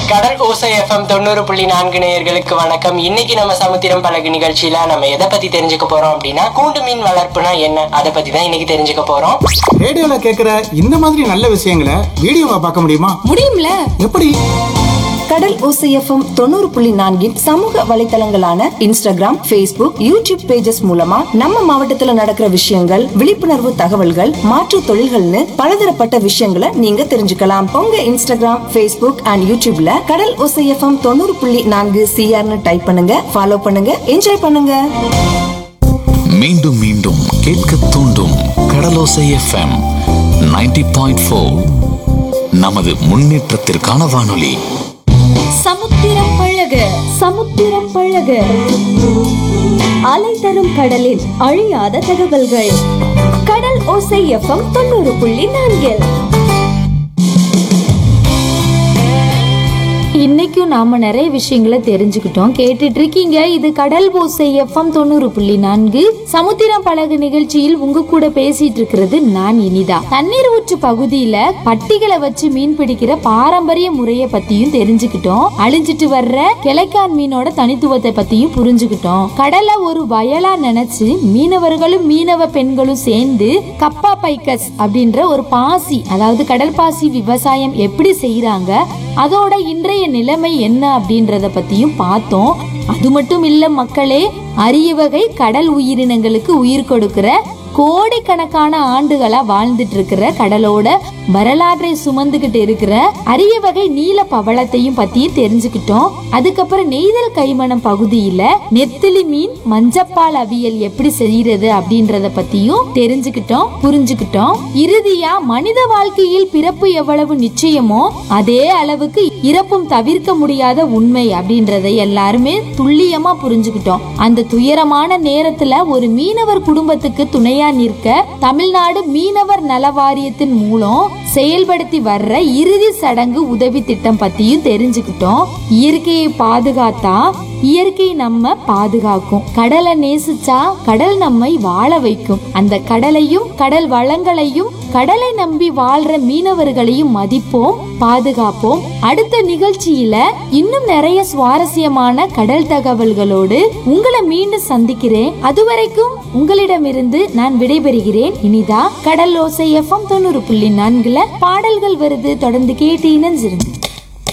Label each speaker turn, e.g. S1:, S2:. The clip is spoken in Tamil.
S1: கடல் ஓசை எஃப்எம் தொண்ணூறு புள்ளி நான்கு நேயர்களுக்கு வணக்கம் இன்னைக்கு நம்ம சமுத்திரம் பழகு நிகழ்ச்சியில நம்ம எதை பத்தி தெரிஞ்சுக்க போறோம் அப்படின்னா கூண்டு மீன் வளர்ப்புனா என்ன அதை பத்தி தான் இன்னைக்கு தெரிஞ்சுக்க போறோம்
S2: ரேடியோல கேக்குற இந்த மாதிரி நல்ல விஷயங்களை வீடியோவா பார்க்க முடியுமா
S3: முடியும்ல
S2: எப்படி
S4: கடல் ஓசைஎஃப்எம் தொண்ணூறு புள்ளி நான்கின் சமூக வலைத்தளங்களான இன்ஸ்டாகிராம் Facebook யூடியூப் பேஜஸ் மூலமா நம்ம மாவட்டத்துல நடக்கிற விஷயங்கள் விழிப்புணர்வு தகவல்கள் மாற்றுத் தொழில்கள்னு பலதரப்பட்ட விஷயங்களை நீங்க தெரிஞ்சுக்கலாம் உங்க இன்ஸ்டாகிராம் Facebook அண்ட் யூடியூப்ல கடல் ஓசைஎஃப்எம் தொண்ணூறு புள்ளி நான்கு சிஆர்னு டைப் பண்ணுங்க ஃபாலோ பண்ணுங்க என்ஜாய் பண்ணுங்க
S5: மீண்டும் மீண்டும் கேட்க தூண்டும் கடலோசை எஃப்எம் 90.4 பாயிண்ட் ஃபோர் நமது முன்னேற்றத்திற்கான வானொலி
S3: சமுத்திரம் பழக சமுத்திரம் பழக அலை தரும் கடலின் அழியாத தகவல்கள் கடல் ஓசை எஃப்எம் தொண்ணூறு புள்ளி நான்கில் இன்னைக்கும் நாம நிறைய விஷயங்களை தெரிஞ்சுக்கிட்டோம் கேட்டுட்டு இருக்கீங்க இது கடல் ஓசை எஃப்எம் தொண்ணூறு புள்ளி நான்கு சமுத்திரம் பழகு நிகழ்ச்சியில் உங்க கூட பேசிட்டு இருக்கிறது நான் இனிதா தண்ணீர் ஊற்று பகுதியில பட்டிகளை வச்சு மீன் பிடிக்கிற பாரம்பரிய முறைய பத்தியும் தெரிஞ்சுக்கிட்டோம் அழிஞ்சிட்டு வர்ற கிளைக்கான் மீனோட தனித்துவத்தை பத்தியும் புரிஞ்சுக்கிட்டோம் கடலை ஒரு வயலா நினைச்சு மீனவர்களும் மீனவ பெண்களும் சேர்ந்து கப்பா பைக்கஸ் அப்படின்ற ஒரு பாசி அதாவது கடல் பாசி விவசாயம் எப்படி செய்யறாங்க அதோட இன்றைய நிலைமை என்ன அப்படின்றத பத்தியும் பார்த்தோம் அது மட்டும் இல்ல மக்களே அரிய வகை கடல் உயிரினங்களுக்கு உயிர் கொடுக்கிற கோடிக்கணக்கான ஆண்டுகளா வாழ்ந்துட்டு இருக்கிற கடலோட வரலாற்றை சுமந்துகிட்டு இருக்கிற அரிய வகை நீல பவளத்தையும் பத்தியும் தெரிஞ்சுக்கிட்டோம் அதுக்கப்புறம் நெய்தல் கைமணம் பகுதியில நெத்திலி மீன் மஞ்சப்பால் அவியல் எப்படி செய்யறது அப்படின்றத பத்தியும் தெரிஞ்சுக்கிட்டோம் புரிஞ்சுக்கிட்டோம் இறுதியா மனித வாழ்க்கையில் பிறப்பு எவ்வளவு நிச்சயமோ அதே அளவுக்கு இறப்பும் தவிர்க்க முடியாத உண்மை அப்படின்றதை எல்லாருமே துல்லியமா புரிஞ்சுக்கிட்டோம் அந்த துயரமான நேரத்துல ஒரு மீனவர் குடும்பத்துக்கு துணையா நிற்க தமிழ்நாடு மீனவர் நல வாரியத்தின் மூலம் செயல்படுத்தி வர்ற இறுதி சடங்கு உதவி திட்டம் பத்தியும் தெரிஞ்சுக்கிட்டோம் இயற்கையை பாதுகாத்தா இயற்கை நம்ம பாதுகாக்கும் கடலை நேசிச்சா கடல் நம்மை வாழ வைக்கும் அந்த கடலையும் கடல் வளங்களையும் கடலை நம்பி வாழ்ற மீனவர்களையும் மதிப்போம் பாதுகாப்போம் அடுத்த நிகழ்ச்சியில இன்னும் நிறைய சுவாரஸ்யமான கடல் தகவல்களோடு உங்களை மீண்டும் சந்திக்கிறேன் அதுவரைக்கும் உங்களிடமிருந்து நான் விடைபெறுகிறேன் இனிதா கடல் ஓசை எஃப்எம் தொண்ணூறு புள்ளி நான்குல பாடல்கள் வருது தொடர்ந்து கேட்டு இணைஞ்சிருங்க